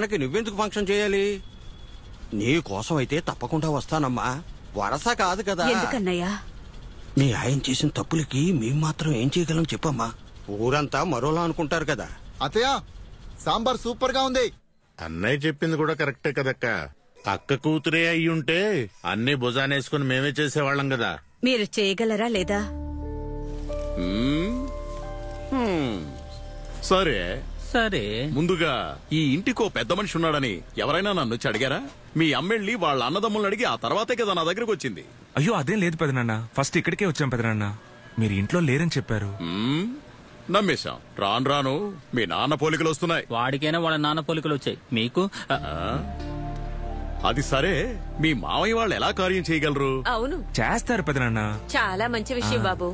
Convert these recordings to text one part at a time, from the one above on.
వాళ్ళకి నువ్వెందుకు ఫంక్షన్ చేయాలి నీ కోసం అయితే తప్పకుండా వస్తానమ్మా వరస కాదు కదా ఎందుకన్నయ్యా మీ ఆయన చేసిన తప్పులకి మేం మాత్రం ఏం చేయగలం చెప్పమ్మా ఊరంతా మరోలా అనుకుంటారు కదా అతయ్య సాంబార్ సూపర్ గా ఉంది అన్నయ్య చెప్పింది కూడా కరెక్టే కదక్క అక్క కూతురే అయి ఉంటే అన్ని భుజానేసుకుని మేమే చేసేవాళ్ళం కదా మీరు చేయగలరా లేదా సరే సరే ముందుగా ఈ ఇంటికో పెద్ద మనిషి ఉన్నాడని ఎవరైనా నన్ను వచ్చి అడిగారా మీ అమ్మెళ్ళి వాళ్ళ అన్నదమ్ములను అడిగి ఆ తర్వాతే కదా నా దగ్గరకు వచ్చింది అయ్యో అదేం లేదు పెదనాన్న ఫస్ట్ ఇక్కడికే వచ్చాం పెదనాన్న మీరు ఇంట్లో లేరని చెప్పారు మ్మ్, నమ్మేశాం రాను రాను మీ నాన్న పోలికలు వస్తున్నాయి వాడికైనా వాళ్ళ నాన్న పోలికలు వచ్చాయి మీకు ఆ, అది సరే మీ మావయ్య వాళ్ళు ఎలా కార్యం చేయగలరు అవును చేస్తారు పెదనాన్న చాలా మంచి విషయం బాబు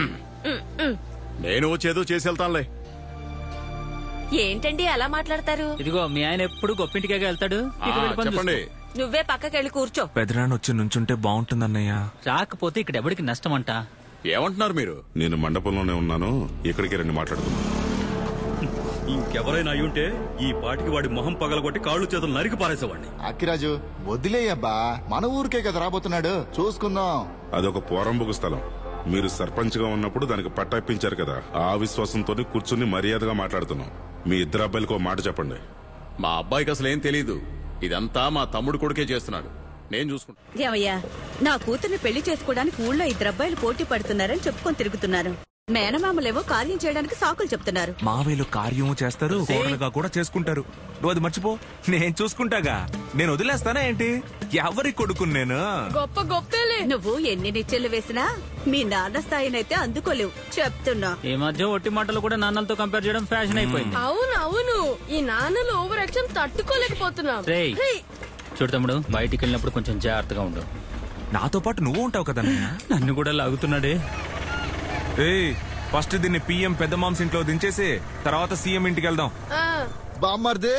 నేను వచ్చేదో చేసి వెళ్తానులే ఏంటండి అలా మాట్లాడతారు ఇదిగో మీ ఆయన ఎప్పుడు గొప్పింటికే వెళ్తాడు ఆ, ఇక వెళ్ళి పని చెప్పండి చూసుకో. నువ్వే పక్కకెళ్ళి కూర్చో పెదనాన్న వచ్చి నుంచుంటే బాగుంటుందన్నయ్య రాకపోతే ఇక్కడ ఎవరికి నష్టం అంట ఏమంటున్నారు మీరు నేను మండపంలోనే ఉన్నాను ఇక్కడికి రండి మాట్లాడుకుందాం ఇంకెవరైనా అయ్యుంటే ఈ పాటికి వాడి మొహం పగలగొట్టి కాళ్ళు చేతులు నరికి పారేసేవాడిని అక్కిరాజు వదిలేయబ్బా మన ఊరికే కదా రాబోతున్నాడు చూసుకుందాం అదొక పోరంబుకు స్థలం మీరు సర్పంచ్ గా ఉన్నప్పుడు దానికి పట్టాపించారు కదా ఆ విశ్వాసంతో కూర్చుని మర్యాదగా మాట్లాడుతున్నాం మీ ఇద్దరు అబ్బాయిలకు ఒక మాట చెప్పండి మా అబ్బాయికి అసలు ఏం తెలీదు ఇదంతా మా తమ్ముడు కొడుకే చేస్తున్నాడు నేను చూసుకుంటా ఏమయ్యా నా కూతుర్ని పెళ్లి చేసుకోవడానికి ఊళ్ళో ఇద్దరు అబ్బాయిలు పోటీ పడుతున్నారని చెప్పుకొని తిరుగుతున్నారు మేనమామలేమో కార్యం చేయడానికి సాకులు చెప్తున్నారు మావేలు కార్యము చేస్తారు కోడలుగా కూడా చేసుకుంటారు నువ్వు అది మర్చిపో నేను చూసుకుంటాగా నేను వదిలేస్తానా ఏంటి ఎవరి కొడుకు నేను గొప్ప గొప్పలే నువ్వు ఎన్ని నిచ్చెలు వేసినా మీ నాన్న స్థాయినైతే అందుకోలేవు చెప్తున్నా ఈ మధ్య ఒట్టి మాటలు కూడా నాన్నలతో కంపేర్ చేయడం ఫ్యాషన్ అయిపోయింది అవును అవును ఈ నాన్నలు ఓవర్ యాక్షన్ తట్టుకోలేకపోతున్నాం రేయ్ చూడు తమ్ముడు బయటికి వెళ్ళినప్పుడు కొంచెం జాగ్రత్తగా ఉండు నాతో పాటు నువ్వు ఉంటావు కదా నన్ను కూడా లాగుతున్నాడే ఏయ్ ఫస్ట్ దీన్ని పిఎం పెద్ద మామ్స్ ఇంట్లో దించేసి తర్వాత సీఎం ఇంటికి వెళ్దాం బామ్మర్దే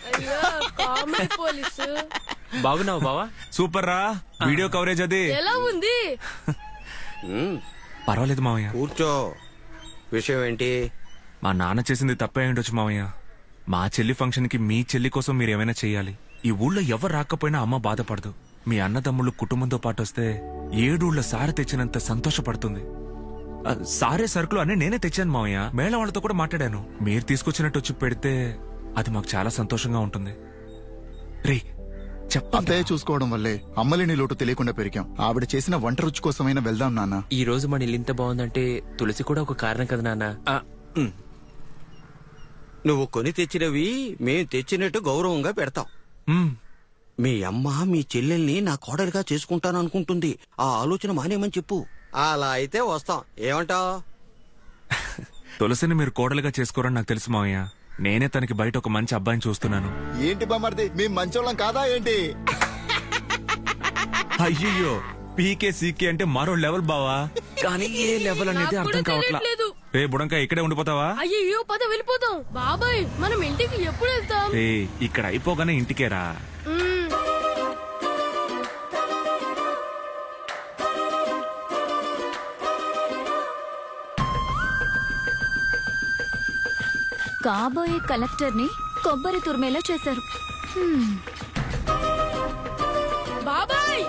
పోలీసు బాగున్నావు బావా సూపర్ రా వీడియో కవరేజ్ అది ఎలా ఉంది మ్మ్, పర్వాలేదు మావయ్య కూర్చో విషయం ఏంటి మా నాన్న చేసింది తప్పే ఉండొచ్చు మావయ్య మా చెల్లి ఫంక్షన్ కి మీ చెల్లి కోసం మీరు ఏమైనా చెయ్యాలి ఈ ఊళ్ళో ఎవరు రాకపోయినా అమ్మ బాధపడదు మీ అన్నదమ్ముళ్ళు కుటుంబంతో పాటు వస్తే ఏడూళ్ళ సారె తెచ్చినంత సంతోషపడుతుంది ఆ, సారే సరుకులు అన్నీ నేనే తెచ్చాను మావయ్య మేళ వాళ్ళతో కూడా మాట్లాడాను మీరు తీసుకొచ్చినట్టు వచ్చి పెడితే అది మాకు చాలా సంతోషంగా ఉంటుంది రే చెప్పండి అత్తయ్య చూసుకోవడం వల్లే అమ్మలేని లోటు తెలియకుండా పెరిగాం ఆవిడ చేసిన వంట రుచి కోసమైనా వెళ్దాం నాన్న ఈ రోజు మన ఇల్లు ఇంత బాగుందంటే తులసి కూడా ఒక కారణం కదా నాన్న ఆ, మ్. నువ్వు కొని తెచ్చినవి మేం తెచ్చినట్టు గౌరవంగా పెడతాం మ్, మీ అమ్మ మీ చెల్లెల్ని నా కోడలిగా చేసుకుంటాననుకుంటుంది ఆ ఆలోచన మానేమని చెప్పు అలా అయితే వస్తాం ఏమంటావ్ తులసిని మీరు కోడలుగా చేసుకోరని నాకు తెలుసు మావయ్య నేనే తనకి బయట ఒక మంచి అబ్బాయిని చూస్తున్నాను ఏంటి బామ్మర్ది మీ మంచోళ్ళం కాదా ఏంటి అయ్యయ్యో పీకే సీకే అంటే మరో లెవెల్ బావా కానీ ఏ లెవెల్ అనేది అర్థం కావట్లా రే బుడంకా ఇక్కడే ఉండిపోతావా అయ్యో పద వెళ్ళిపోతాం బాబాయ్ మనం ఇంటికి ఎప్పుడు వెళ్తాం రే ఇక్కడ అయిపోగానే ఇంటికేరా కాబోయే కలెక్టర్ ని కొబ్బరి తురిమేలా చేశారు హ్మ్. బాబాయ్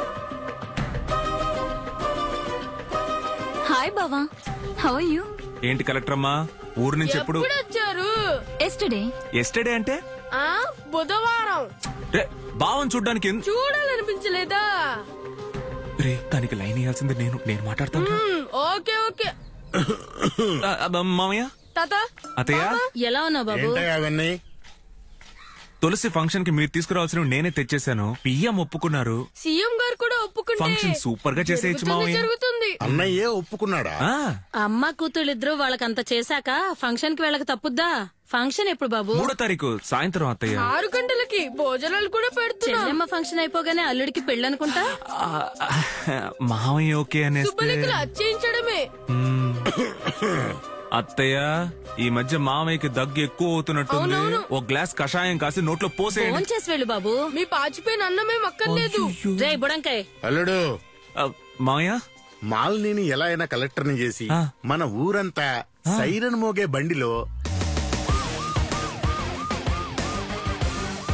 హాయ్ బావా హౌ యూ ఏంటి కలెక్టర్ అమ్మా ఊరు నుంచి ఎప్పుడు ఎప్పుడు వచ్చారు ఎస్టర్డే ఎస్టర్డే అంటే ఆ బుధవారం రే బావని చూడ్డానికి ఎన్- చూడాలనిపించలేదా రే దానికి లైన్ ఇవ్వాల్సింది నేను నేను మాట్లాడతాను రా. మ్, ఓకే ఓకే ఆ, అబ్బా, మామయ్య తాత అత్తయ్య ఎలా ఉన్నావు బాబు ఏంటయ్యా అవన్నీ తులసి ఫంక్షన్ కి మీరు తీసుకురావాల్సినవి నేనే తెచ్చేశాను పిఎం ఒప్పుకున్నారు సీఎం గారు కూడా ఒప్పుకుంటే ఫంక్షన్ సూపర్ గా చేసేయచ్చు జరుగుతుంది, మామయ్య జరుగుతుంది అన్నయ్యే ఒప్పుకున్నాడా ఆ, అమ్మ కూతుళ్ళిద్దరూ వాళ్ళకంత చేశాక ఫంక్షన్ కి వెళ్ళక తప్పుద్దా ఫంక్షన్ ఎప్పుడు బాబు మూడో తారీఖు సాయంత్రం అత్తయ్య ఆరు గంటలకి భోజనాలు కూడా పెడుతున్నా చెల్లెమ్మ ఫంక్షన్ అయిపోగానే అల్లుడికి పెళ్ళి అనుకుంటా ఆ, మామయ్య ఓకే అనేస్తే శుభలికలు అచ్చేయించడమే మ్మ్. అత్తయ్య ఈ మధ్య మామయ్యకి దగ్గు ఎక్కువ అవుతున్నట్టుంది ఓ గ్లాస్ కషాయం కాసి నోట్లో పోసేయండి ఫోన్ చేసి వెళ్ళు బాబు మీ పాచిపోయిన అన్నమేం అక్కర్లేదు రే బుడంకాయ్ అల్లుడు ఆ, మామయ్య మాలిని ఎలా అయినా కలెక్టర్ ని చేసి ఆ. మన ఊరంతా సైరన్ మోగే బండిలో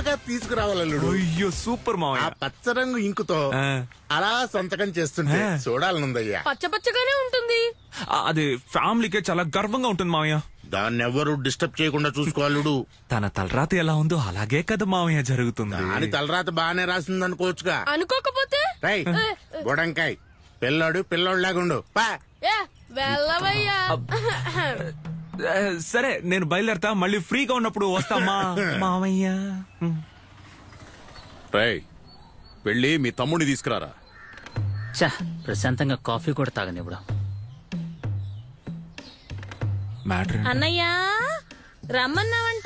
త్వరగా తీసుకురావాలల్లుడు అయ్యో సూపర్ ఆ మావయ్య పచ్చ రంగు ఇంకుతో ఆ. అలా సంతకం చేస్తుంటే ఆ. చూడాలనుందయ్యా పచ్చ పచ్చగానే ఉంటుంది ఆ, అది ఫ్యామిలీకే చాలా గర్వంగా ఉంటుంది మావయ్య దాన్ని ఎవ్వరు డిస్టర్బ్ చేయకుండా చూసుకోవాలుడు తన తలరాత ఎలా ఉందో అలాగే కదా మావయ్య జరుగుతుంది దాని తలరాత బాగానే రాసింది అనుకోవచ్చుగా అనుకోకపోతే రై బుడంకాయ్ పిల్లాడు పిల్లోడ్లాగుండు పా ఏ వెళ్ళవయ్యా ఆ, సరే నేను బయలుదేరతా మళ్ళీ ఫ్రీగా ఉన్నప్పుడు వస్తామా మావయ్య రేయ్ వెళ్ళి మీ తమ్ముడిని తీసుకురారా చా ప్రశాంతంగా కాఫీ కూడా తాగనివ్వడం మ్యాటర్ అన్నయ్య రమ్మన్నావంట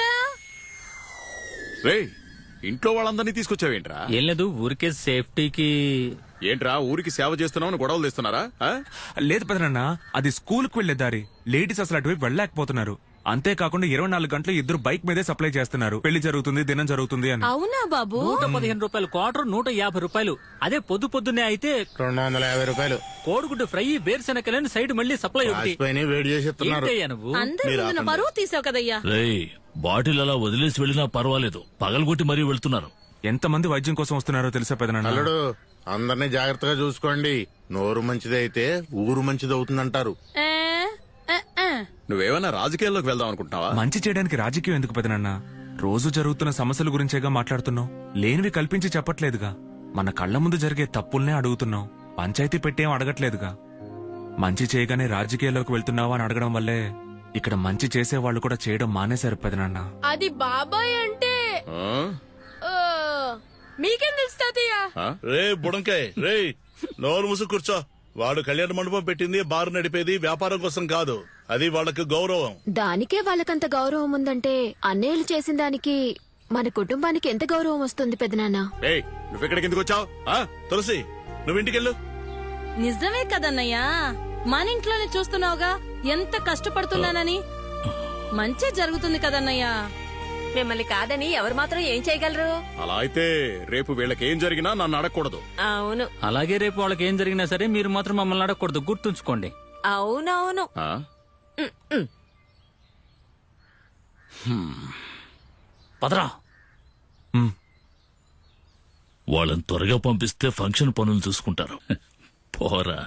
రేయ్ ఇంట్లో వాళ్ళందరినీ తీసుకొచ్చావేంట్రా ఏం లేదు ఊరికే సేఫ్టీకి ఏంట్రా ఊరికి సేవ చేస్తున్నామని గొడవలు తెస్తున్నారా ఆ? లేదు పెదనన్న అది స్కూల్ కు వెళ్లే దారి లేడీస్ అసలు అటువైపు వెళ్ళలేకపోతున్నారు అంతేకాకుండా ఇరవై నాలుగు గంటలు ఇద్దరు బైక్ మీదే సప్లై చేస్తున్నారు పెళ్లి జరుగుతుంది దినం జరుగుతుంది అని అవునా బాబు నూట పదిహేను రూపాయలు క్వార్టర్ నూట యాభై రూపాయలు అదే పొద్దు పొద్దున్నే అయితే రెండు వందల యాభై రూపాయలు కోడిగుడ్డు ఫ్రై వేరుశెనకలని సైడ్ మళ్ళీ సప్లై ఒకటి పైన వేడి చేసి ఇస్తున్నారు ఏంటయ్యా నువ్వు అందరి మీరు ముందున ఆపండి. పరువు తీసావు కదయ్యా రేయ్ బాటిల్ అలా వదిలేసి వెళ్ళినా పర్వాలేదు పగలగొట్టి మరీ వెళ్తున్నారు ఎంతమంది వైద్యం కోసం వస్తున్నారో తెలుసా పెదనన్న అల్లుడు అందరినీ జాగ్రత్తగా చూసుకోండి నోరు మంచిదైతే ఊరు మంచిది అవుతుందంటారు ఏ, ఏ, ఏ. నువ్వేమైనా రాజకీయాల్లోకి వెళ్దాం అనుకుంటున్నావా మంచి చేయడానికి రాజకీయం ఎందుకు పెదనన్న రోజు జరుగుతున్న సమస్యల గురించేగా మాట్లాడుతున్నావు లేనివి కల్పించి చెప్పట్లేదుగా మన కళ్ళ ముందు జరిగే తప్పుల్నే అడుగుతున్నావు పంచాయతీ పెట్టేం అడగట్లేదుగా మంచి చేయగానే రాజకీయాల్లోకి వెళ్తున్నావా అని అడగడం వల్లే ఇక్కడ మంచి చేసే వాళ్ళు కూడా చేయడం మానేశారు పెదనన్న అది బాబాయ్ అంటే ఆ? ఆ, మీకేం తెలుసు తాతయ్య ఆ? రే బుడంకాయ్ రే నోరు ముసు కూర్చో వాడు కళ్యాణ మండపం పెట్టింది బారు నడిపేది వ్యాపారం కోసం కాదు అది వాళ్ళకి గౌరవం దానికే వాళ్ళకంత గౌరవం ఉందంటే అన్నయ్యలు చేసిన దానికి మన కుటుంబానికి ఎంత గౌరవం వస్తుంది పెదనాన్న ఏయ్ నువ్వెక్కడికి ఎందుకు వచ్చావు తులసి నువ్వు ఇంటికెళ్ళు నిజమే కదన్నయ్యా మన ఇంట్లోనే చూస్తున్నావుగా ఎంత కష్టపడుతున్నానని మంచి జరుగుతుంది కదన్నయ్యా మిమ్మల్ని కాదని ఎవరు మాత్రం ఏం చేయగలరు అలా అయితే రేపు వీళ్ళకి ఏం జరిగినా నన్ను అడగకూడదు అవును అలాగే రేపు వాళ్ళకి ఏం జరిగినా సరే మీరు మాత్రం మమ్మల్ని అడగకూడదు గుర్తుంచుకోండి అవునవును ఆ? పదరా వాళ్ళని త్వరగా పంపిస్తే ఫంక్షన్ పనులు చూసుకుంటారు పోరా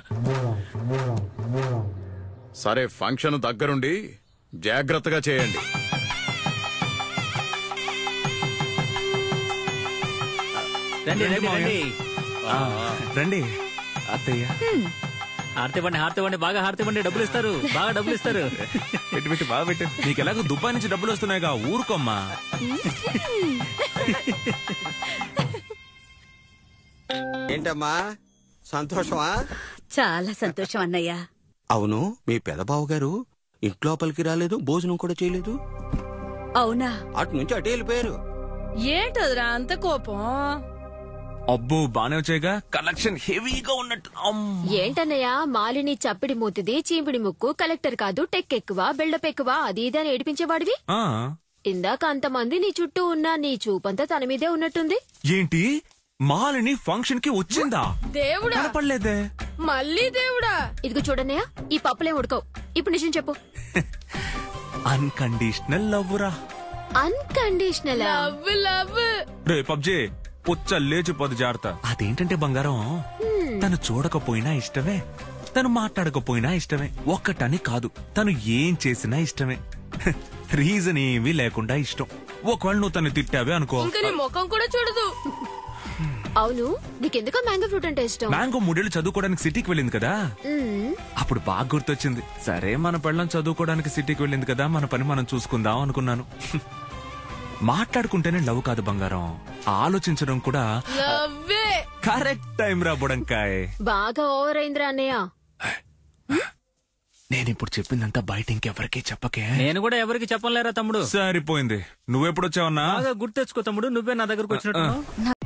సరే ఫంక్షన్ దగ్గరుండి జాగ్రత్తగా చేయండి రండి రండి రండి ఆ, రండి అత్తయ్య హారతి ఇవ్వండి హారతి ఇవ్వండి బాగా హారతి ఇవ్వండి డబ్బులు ఇస్తారు బాగా డబ్బులు ఇస్తారు పెట్టి పెట్టి బాగా పెట్టు నీకు ఎలాగో దుబాయ్ నుంచి డబ్బులు వస్తున్నాయిగా ఊరుకోమ్మా ఏంటమ్మా సంతోషమా చాలా సంతోషం అన్నయ్య అవును మీ పెదబావు గారు ఇంట్లోపలికి రాలేదు భోజనం కూడా చేయలేదు అవునా అటు నుంచి అటే వెళ్ళిపోయారు ఏంటోదిరా అంత కోపం అబ్బో బానే వచ్చాయిగా కలెక్షన్ హెవీగా ఉన్నట్టు అమ్. ఏంటన్నయ్య మాలిని చప్పిడి మూతిది చీపిడి ముక్కు కలెక్టర్ కాదు టెక్ ఎక్కువ బిల్డప్ ఎక్కువ అది ఇది అని ఏడిపించేవాడివి ఆ ఇందాక అంతమంది నీ చుట్టూ ఉన్న నీ చూపంతా తన మీదే ఉన్నట్టుంది ఏంటి మాలిని ఫంక్షన్ కి వచ్చిందా దేవుడా కనపడలేదే మళ్ళీ దేవుడా ఇదిగో చూడన్నయ్య ఈ పప్పులే ఉడకవు ఇప్పుడు నిజం చెప్పు అన్కండిషనల్ లవ్ రా అన్కండిషనల్ లవ్ లవ్ రే పబ్జే పుచ్చ లేచిపోదు జాగ్రత్త అదేంటంటే బంగారం తను చూడకపోయినా ఇష్టమే తను మాట్లాడకపోయినా ఇష్టమే ఒక్కటని కాదు తను ఏం చేసినా ఇష్టమే హ, రీజన్ ఏమీ లేకుండా ఇష్టం ఒకవేళ నువ్వు తను తిట్టావే అనుకో ఇంకా నీ ముఖం కూడా చూడదు అవును నీకెందుకో మ్యాంగో ఫ్రూట్ అంటే ఇష్టం మ్యాంగో మూడేళ్లు చదువుకోవడానికి సిటీకి వెళ్ళింది కదా మ్మ్. అప్పుడు బాగా గుర్తొచ్చింది సరే మన పెళ్ళం చదువుకోవడానికి సిటీకి వెళ్ళింది కదా మన పని మనం చూసుకుందాం అనుకున్నాను మాట్లాడుకుంటేనే లవ్ కాదు బంగారం ఆలోచించడం కూడా లవ్వే కరెక్ట్ టైం రా బుడంకాయ్ బాగా ఓవర్ అయిందిరా అన్నయ్య నేను ఇప్పుడు చెప్పిందంతా బయట ఇంకెవరికీ చెప్పకే నేను కూడా ఎవరికి చెప్పలేరా తమ్ముడు సరిపోయింది నువ్వెప్పుడొచ్చావన్నా బాగా గుర్తెచ్చుకో తమ్ముడు నువ్వే నా దగ్గరకు వచ్చినట్టు